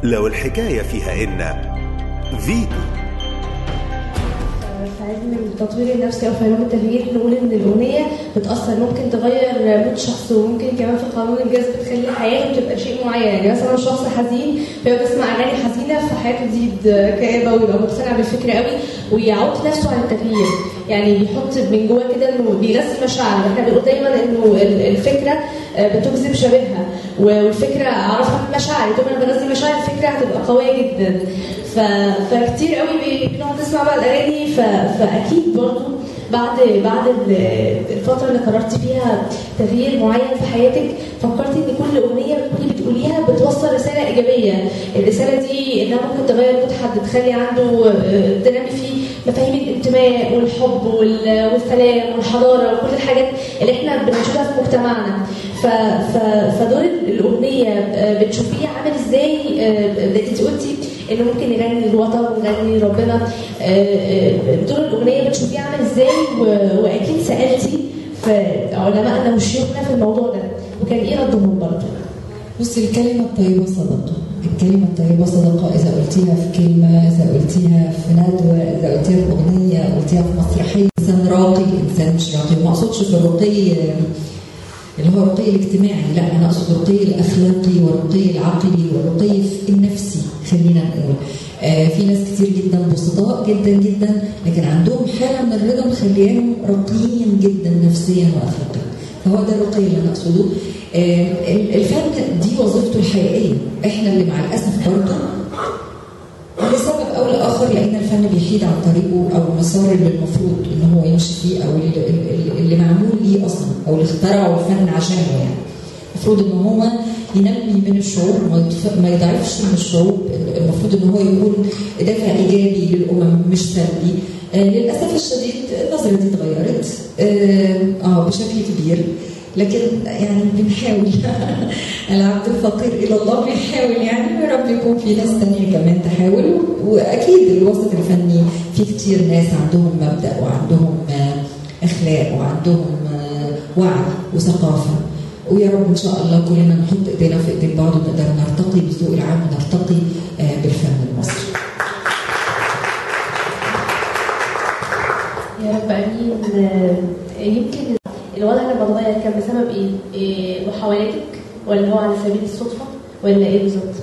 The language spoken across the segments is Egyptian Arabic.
لو الحكاية فيها إن فيتو في علم التطوير النفسي او في علوم التغيير نقول ان الاغنيه بتاثر ممكن تغير مود شخص وممكن كمان في قانون الجذب تخلي حياته تبقى شيء معين يعني مثلا شخص حزين فهو بيسمع اغاني حزينه فحياته تزيد كآبه ويبقى مقتنع بالفكره قوي ويعود نفسه على التغيير يعني بيحط من جواه كده انه بيرسم مشاعر احنا بنقول دايما انه ال- الفكره آه، بتجذب شبهها والفكره اعرفها من مشاعري طول ما انا بنزل مشاعر الفكره هتبقى قويه جدا ف... فكتير قوي بي- بنقعد نسمع بقى الاغاني ف... فاكيد برضو بعد بعد ال- الفتره اللي قررتي فيها تغيير معين في حياتك فكرتي ان كل اغنيه بتكوني بتقوليها بتوصل رساله ايجابيه الرساله دي انها ممكن تغير مود حد تخلي عنده آه، تنمي فيه مفاهيم الانتماء والحب وال- والسلام والحضاره وكل الحاجات اللي احنا بنشوفها في مجتمعنا ف... ف... فدور الاغنيه آه، بتشوفيه عامل ازاي آه، انت قلتي انه ممكن نغني للوطن ونغني لربنا آه، آه، دور الاغنيه بتشوفيه عامل ازاي و- واكيد سالتي في علمائنا وشيوخنا في الموضوع ده وكان ايه ردهم برضه؟ بصي الكلمة الطيبة صدقة الكلمة الطيبة صدقة إذا قلتيها في كلمة إذا قلتيها في ندوة إذا قلتيها في أغنية قلتيها في مسرحية إنسان راقي إنسان مش راقي ما أقصدش في الرقي آه، اللي هو الرقي الاجتماعي لا أنا أقصد الرقي الأخلاقي والرقي العقلي والرقي النفسي خلينا نقول آه في ناس كتير جدا بسطاء جدا جدا لكن عندهم حالة من الرضا مخلياهم راقيين جدا نفسيا وأخلاقيا فهو ده الرقي اللي انا اقصده آه، الفن دي وظيفته الحقيقيه احنا اللي مع الاسف برضه لسبب او لاخر لان الفن بيحيد عن طريقه او المسار اللي المفروض ان هو يمشي فيه او اللي, اللي- اللي معمول ليه اصلا او اللي اخترعه الفن عشانه يعني المفروض ان هو ينمي من الشعوب ما يضف- ما يضعفش من الشعوب المفروض ان هو يكون دافع ايجابي للامم مش سلبي آه للاسف الشديد النظره دي اتغيرت اه آه، بشكل كبير لكن يعني بنحاول العبد الفقير الى الله بيحاول يعني يا رب يكون في ناس تانية كمان تحاول واكيد الوسط الفني في كتير ناس عندهم مبدا وعندهم آه، اخلاق وعندهم آه، وعي وثقافه ويا رب ان شاء الله كلنا نحط ايدينا في ايدين بعض ونقدر نرتقي بالذوق العام ونرتقي آه، بالفن المصري يا رب امين آه، يمكن الوضع لما اتغير كان بسبب ايه؟ إيه محاولاتك ولا هو على سبيل الصدفه ولا ايه بالظبط؟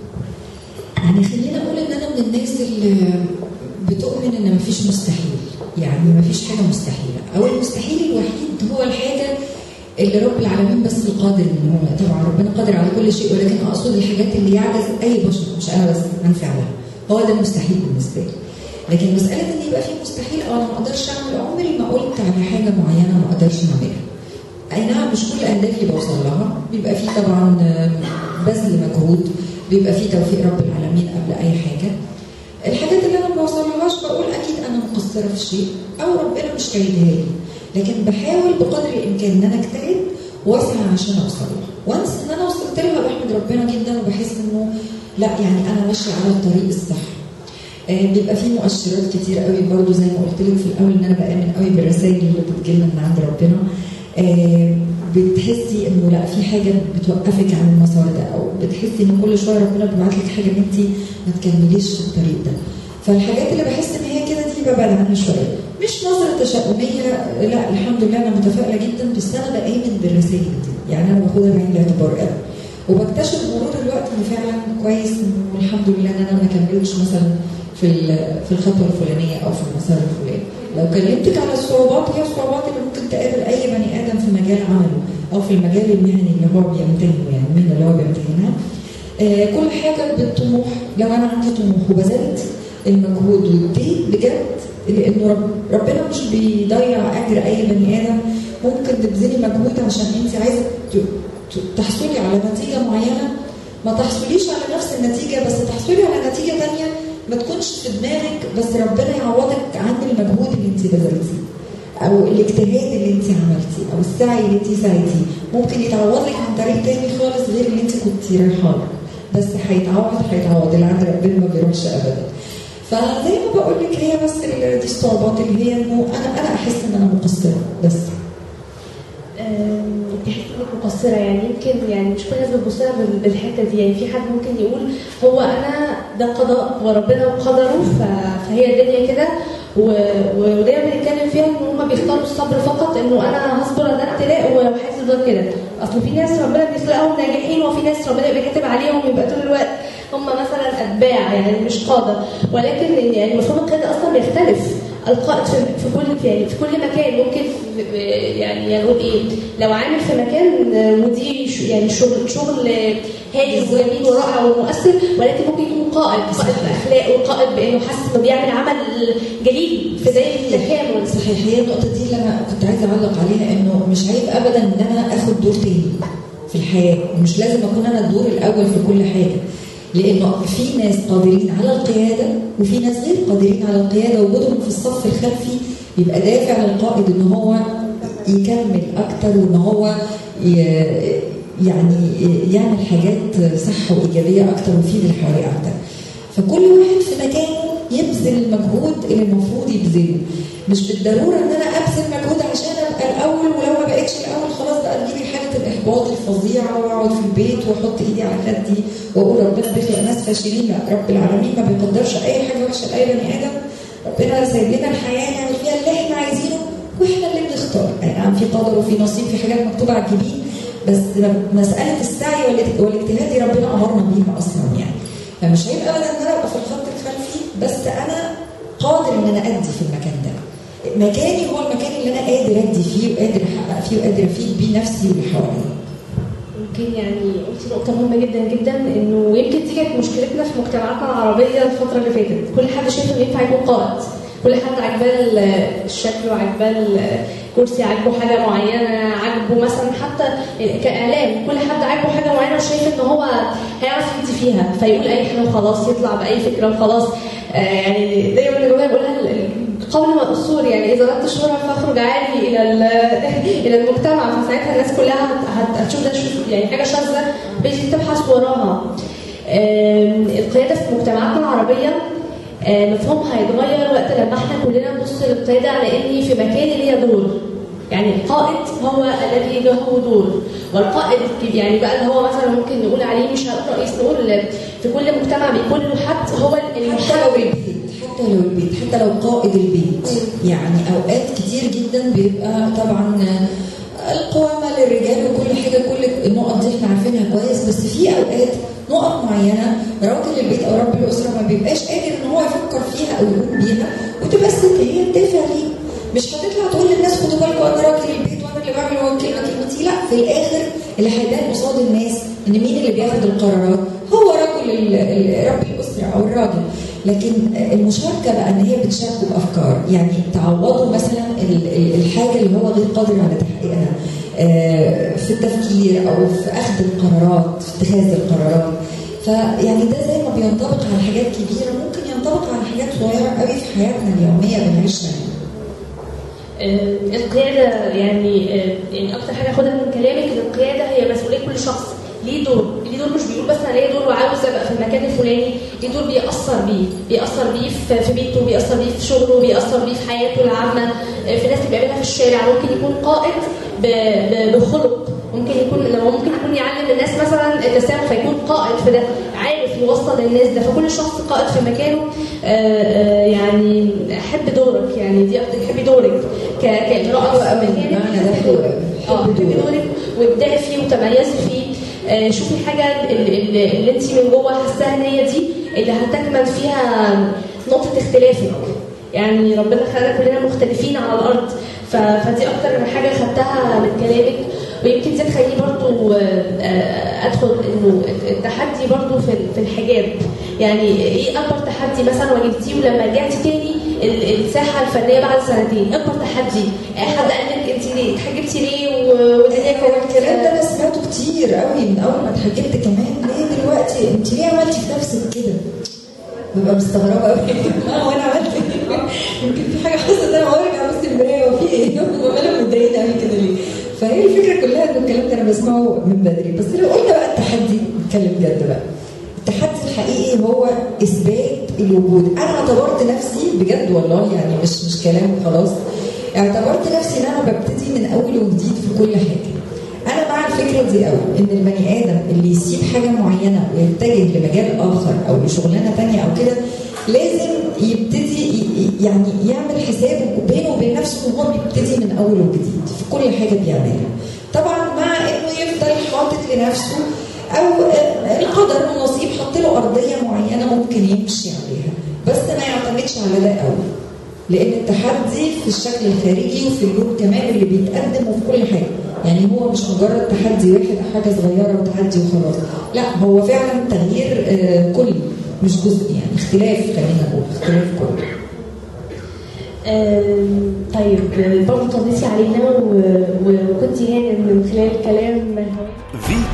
يعني خلينا اقول ان انا من الناس اللي بتؤمن ان مفيش مستحيل يعني مفيش حاجه مستحيله او المستحيل الوحيد هو الحاجه اللي رب العالمين بس القادر ان هو طبعا ربنا قادر على كل شيء ولكن اقصد الحاجات اللي يعجز اي بشر مش انا بس عن فعلها هو ده المستحيل بالنسبه لي لكن مساله ان يبقى في مستحيل او انا ما اقدرش اعمل عمري ما قلت على حاجه معينه ما اقدرش اعملها اي نعم مش كل اهدافي بوصل لها بيبقى في طبعا آم، بذل مجهود بيبقى في توفيق رب العالمين قبل اي حاجه الحاجات اللي انا ما بوصلهاش بقول اكيد انا مقصره في شيء او ربنا مش رايدها لي لكن بحاول بقدر الامكان ان انا اجتهد واسعى عشان اوصل لها وانس ان انا وصلت لها بحمد ربنا جدا وبحس انه لا يعني انا ماشيه على الطريق الصح آه، بيبقى في مؤشرات كتير قوي برضو زي ما قلت لك في الاول ان انا بامن قوي بالرسائل اللي بتجيلنا من عند ربنا آه، بتحسي انه لا في حاجه بتوقفك عن المسار ده او بتحسي ان كل شويه ربنا بيبعت لك حاجه ان انت ما تكمليش في الطريق ده فالحاجات اللي بحس ان هي كده دي ببعد عنها شويه مش نظره تشاؤميه لا الحمد لله انا متفائله جدا بس انا بامن بالرسائل دي يعني انا باخدها بعين الاعتبار قوي وبكتشف مرور الوقت ان فعلا كويس انه الحمد لله ان انا ما كملتش مثلا في ال- في الخطوه الفلانيه او في المسار الفلاني لو كلمتك على الصعوبات هي الصعوبات اللي ممكن تقابل اي بني ادم في مجال عمله او في المجال المهني اللي هو بيمتهنه يعني المهنه اللي هو بيمتهنها آه كل حاجه بالطموح لو انا عندي طموح وبذلت المجهود واديت بجد لانه رب ربنا مش بيضيع اجر اي بني ادم ممكن تبذلي مجهود عشان انت عايزه ت- ت- تحصلي على نتيجه معينه ما تحصليش على نفس النتيجه بس تحصلي على نتيجه تانية ما تكونش في دماغك بس ربنا يعوضك عن المجهود اللي انت بذلتيه او الاجتهاد اللي انت عملتيه او السعي اللي انت سعيتيه ممكن يتعوض لك عن طريق تاني خالص غير اللي انت كنت رايحه له بس هيتعوض هيتعوض اللي عند ربنا ما بيروحش ابدا فزي ما بقول لك هي بس ال- دي الصعوبات اللي هي انه انا انا احس ان انا مقصره بس آم، تحسي انك مقصره يعني يمكن يعني مش كل الناس بتبص لها بال- بالحته دي يعني في حد ممكن يقول هو انا ده قضاء وربنا وقدره ف- فهي الدنيا كده و- ودايما بنتكلم فيها ان هم بيختاروا الصبر فقط انه انا هصبر على ده ابتلاء وحاسس ده كده اصل في ناس ربنا بيخلقهم ناجحين وفي ناس ربنا يبقى كاتب عليهم يبقى طول الوقت هم مثلا اتباع يعني مش قاده ولكن يعني مفهوم القياده اصلا بيختلف القائد في, في كل يعني في كل مكان ممكن في يعني نقول ايه لو عامل في مكان مدير ش- يعني شغل شغل هادي وجميل ورائع ومؤثر ولكن ممكن يكون قائد قائد باخلاق وقائد بانه حاسس انه بيعمل عمل جليل في زي المكان صحيح هي النقطة دي اللي أنا كنت عايزة أعلق عليها إنه مش عيب أبدا إن أنا آخد دور تاني في الحياة مش لازم أكون أنا الدور الأول في كل حاجة لأنه في ناس قادرين على القيادة وفي ناس غير قادرين على القيادة وجودهم في الصف الخلفي بيبقى دافع للقائد إن هو يكمل أكتر وإن هو ي- يعني يعمل حاجات صح وإيجابية أكتر ويفيد اللي حواليه أكتر فكل واحد في مكانه يبذل المجهود اللي المفروض يبذله مش بالضروره ان انا ابذل مجهود عشان ابقى الاول ولو ما بقتش الاول خلاص بقى تجيلي حاله الاحباط الفظيعه واقعد في البيت واحط ايدي على خدي واقول ربنا بيخلق ناس فاشلين لا رب العالمين ما بيقدرش اي حاجه وحشه لاي بني ادم ربنا سايب لنا الحياه نعمل فيها اللي احنا عايزينه واحنا اللي بنختار يعني نعم في قدر وفي نصيب في حاجات مكتوبه على الجبين بس مساله السعي والاجت- والاجتهاد دي ربنا امرنا بيها اصلا يعني فمش عيب ابدا ان انا ابقى في الخط الخلفي بس انا قادر ان انا ادي في المكان ده مكاني هو المكان اللي انا قادر ادي فيه وقادر احقق فيه وقادر افيد بيه نفسي واللي حواليا يمكن يعني قلتي نقطة مهمة جدا جدا انه يمكن دي كانت مشكلتنا في مجتمعاتنا العربية الفترة اللي فاتت، كل حد شايف انه ينفع يكون قائد، كل حد عاجباه ال- الشكل وعاجباه الكرسي عاجبه حاجة معينة، عاجبه مثلا حتى كإعلام، كل حد عاجبه حاجة معينة وشايف ان هو هيعرف يدي فيها، فيقول أي حاجة وخلاص، يطلع بأي فكرة وخلاص، آه يعني دايما الجمله بقولها ال- ال- قول مقصور يعني اذا اردت الشهره فاخرج عادي الى ال- الى المجتمع فساعتها الناس كلها هت- هت- هتشوف ده شوف يعني حاجه شاذه بتيجي تبحث وراها. آم، القياده في مجتمعاتنا العربيه آه، مفهومها هيتغير وقت لما احنا كلنا نبص للقياده على اني في مكان ليا دور. يعني القائد هو الذي له دور والقائد الكبير- يعني بقى اللي هو مثلا ممكن نقول عليه مش هنقول رئيس نقول في كل مجتمع بيكون له حد هو حتى لو المحرك البيت حتى لو البيت حتى لو قائد البيت يعني اوقات كتير جدا بيبقى طبعا القوامه للرجال وكل حاجه كل النقط دي احنا عارفينها كويس بس في اوقات نقط معينه راجل البيت او رب الاسره ما بيبقاش قادر ان هو يفكر فيها او يقوم بيها وتبقى الست هي الدافع ليه مش هتطلع تقول للناس خدوا بالكم انا راجل البيت وانا اللي بعمل هو كلمه كلمتي لا في الاخر اللي هيبان قصاد الناس ان مين اللي بياخد القرارات هو رجل ال- ال- رب الاسره او الراجل لكن المشاركه بقى ان هي بتشاركوا بافكار يعني تعوضوا مثلا ال- ال- الحاجه اللي هو غير قادر على تحقيقها آه، في التفكير او في اخذ القرارات في اتخاذ القرارات فيعني ده زي ما بينطبق على حاجات كبيره ممكن ينطبق على حاجات صغيره قوي في حياتنا اليوميه بنعيشها يعني. آه، القيادة يعني آه، يعني أكتر حاجة أخدها من كلامك إن القيادة هي مسؤولية كل شخص ليه دور ليه دور مش بيقول بس أنا ليا دور وعاوز أبقى في المكان الفلاني ليه دور بيأثر بيه بيأثر بيه في- في بيته بيأثر بيه في شغله بيأثر بيه في حياته العامة آه، في ناس اللي بيقابلها في الشارع ممكن يكون قائد ب- ب- بخلق ممكن يكون لو ممكن يكون يعلم الناس مثلا التسامح فيكون قائد في ده عارف يوصل للناس ده فكل شخص قائد في مكانه آه، آه، يعني حب دورك يعني دي اكتر حبي دورك ك- كامرأة حلو قوي، في مكانك المعنى ده حبي حلو دورك. قوي. اه حب حبي دورك. دورك وابدعي فيه وتميزي فيه آه، شوفي الحاجة اللي, اللي, اللي انت من جوه حاساها ان هي دي اللي هتكمن فيها نقطة اختلافك يعني ربنا خلقنا كلنا مختلفين على الارض ف- فدي اكتر حاجه خدتها من كلامك ويمكن دي تخليني برضو آه، آه، ادخل انه التحدي برضو في في الحجاب يعني ايه اكبر تحدي مثلا واجهتيه ولما رجعتي تاني ال- الساحه الفنيه بعد سنتين اكبر تحدي آه، حد قال لك انت ليه اتحجبتي ليه و- والدنيا هو كانت الكلام ده انا سمعته كتير قوي من اول ما اتحجبت كمان ليه دلوقتي انت ليه عملتي في نفسك كده؟ ببقى مستغربه قوي اه وانا عملت ايه؟ يمكن في حاجه حصلت انا وارجع ابص المرايه وفي ايه؟ وانا متضايقه قوي كده ليه؟ فهي الفكره كلها ان الكلام ده انا بسمعه من بدري بس لو قلنا بقى التحدي نتكلم جد بقى التحدي الحقيقي هو اثبات الوجود انا اعتبرت نفسي بجد والله يعني مش مش كلام خلاص اعتبرت نفسي ان انا ببتدي من اول وجديد في كل حاجه انا مع الفكره عادي قوي ان البني ادم اللي يسيب حاجه معينه ويتجه لمجال اخر او لشغلانه تانية او كده لازم يبتدي ي- ي- يعني يعمل حسابه بينه وبين نفسه ان هو بيبتدي من اول وجديد في كل حاجه بيعملها طبعا مع انه يفضل حاطط لنفسه او آه، القدر والنصيب حط له ارضيه معينه ممكن يمشي عليها بس ما يعتمدش على ده قوي لان التحدي في الشكل الخارجي وفي اللون كمان اللي بيتقدم وفي كل حاجه يعني هو مش مجرد تحدي واحد او حاجه صغيره وتحدي وخلاص لا هو فعلا تغيير آه، كلي مش جزئي يعني اختلاف خلينا نقول اختلاف كلي آم، طيب برضه طلعتي علينا و- و- وكنت يعني من خلال الكلام هواك فيتو